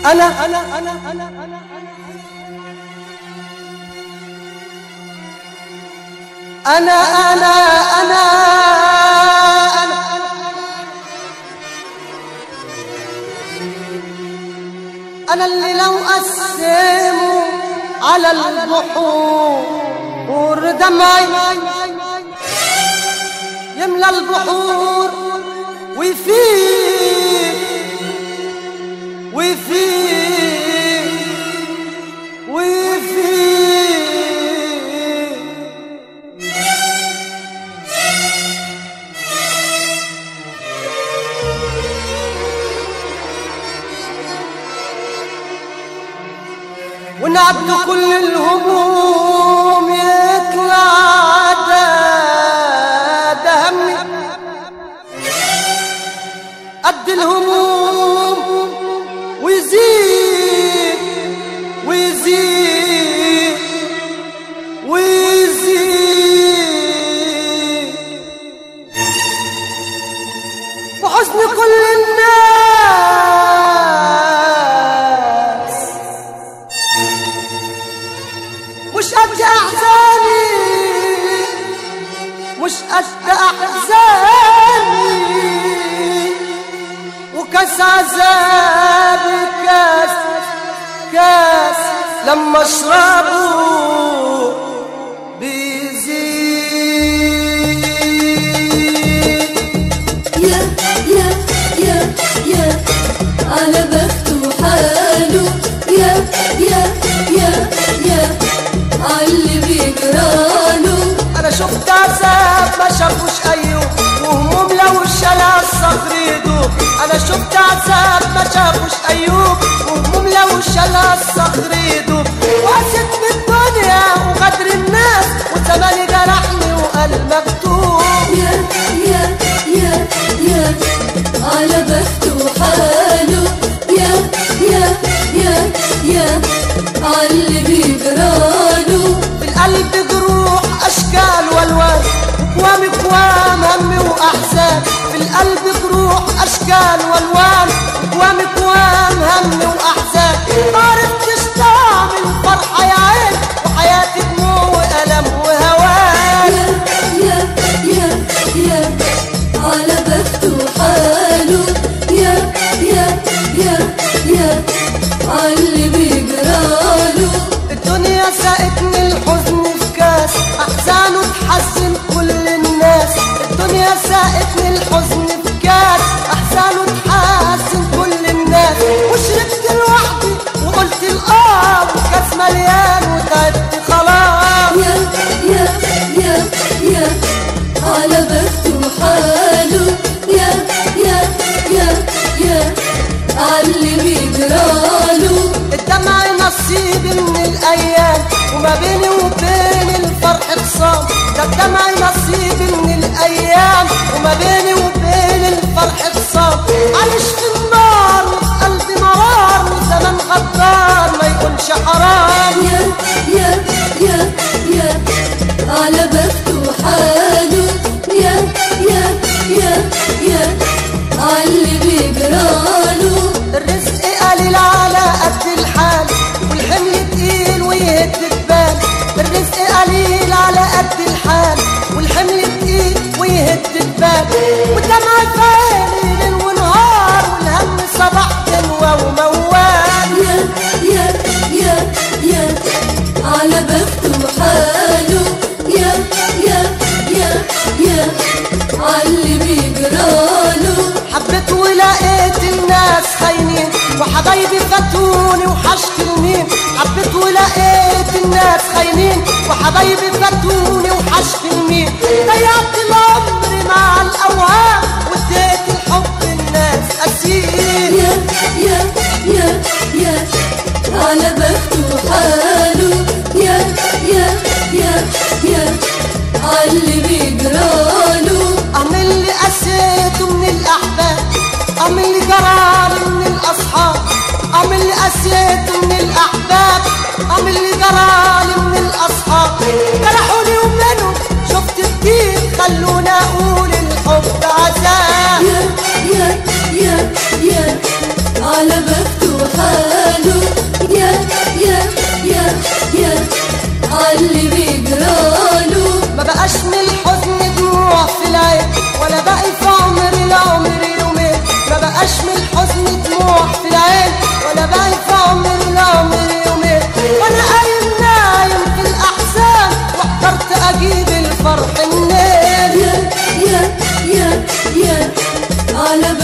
أنا أنا أنا أنا أنا أنا أنا أنا أنا أنا اللي لو قسموا على البحور دمعي يملى البحور ويفيد ويفيد ويفيد ونعبد كل الهموم يطلع ده ده همي قد الهموم ويزيد ويزيد ويزيد وحزن كل الناس مش قد احزاني مش قد احزاني وكاس عذابي كاس كاس لما اشربه بيزيد يا يا يا يا على بخته حاله يا يا يا يا عاللي بيجراله انا شفت عذاب ما شافوش ايوب وهموم لو الشلا الصخر يدوب انا شفت عذاب ما شافوش ايوب وهموم لو الشلا الصخر يدوب وقست بالدنيا وغدر الناس وزماني جرحني وقال مكتوب يا يا يا يا على بخته حاله يا يا يا يا عاللي بيجراله في القلب جروح اشكال والوان وكوام كوام هم واحزان في القلب جروح اشكال والوان وكوام كوام هم واحزان ما عرفتش طعم الفرحه يا عين وحياتي دموع والم وهوان يا يا يا يا على بخته حاله يا يا يا يا عاللي بيجراله الدنيا ساقتني الحزن في كاس احزانه تحزن كل الناس الدنيا ساقتني الحزن في كاس احزانه تحزن كل الناس وشربت لوحدي وقلت الاه والكاس مليان وتعبت خلاص يا يا يا يا على بخته حاله يا يا يا يا عاللي بيجراله الدمع نصيبي من الايام وما بيني وبين الفرح خصام ده الدمع نصيبي من الايام وما بيني وبين الفرح خصام عايش في النار وفي قلبي مرار وزمن غدار ما يكونش حرام يا يا يا يا على بخته حاله يا يا يا يا عاللي بيجراله الرزق قليل على قد الحال والحمل تقيل ويهد البال الرزق قليل على قد الحال والحمل تقيل ويهد البال والدمع في عيني ليل ونهار والهم صباح دنوة وموال يا يا يا يا على بخته حاله يا يا يا يا عاللي بيجراله حبيت ولقيت الناس خاينين وحبايبي فاتوني وحشت المين حبيت ولقيت الناس خاينين وحبايبي فاتوني وحشت المين ضيعت العمر مع الاوهام واديت الحب الناس اسير يا يا يا يا على بخته حاله يا يا يا يا عاللي بيجراله أم اللي قسيته من الأحباب أم اللي جرالي من الأصحاب أم اللي قسيته من الأحباب أم اللي جرالي من الأصحاب جرحوني ومنهم شفت كتير خلوني أقول الحب عذاب يا يا يا يا على بخته حاله عاللي بيجراله ما بقاش من الحزن دموع في العين ولا باقي في عمري لعمري يومين ما بقاش من الحزن دموع في العين ولا باقي في عمري لعمري يومين وانا قايم نايم في الاحزان واحترت اجيب الفرح منين يا يا يا يا على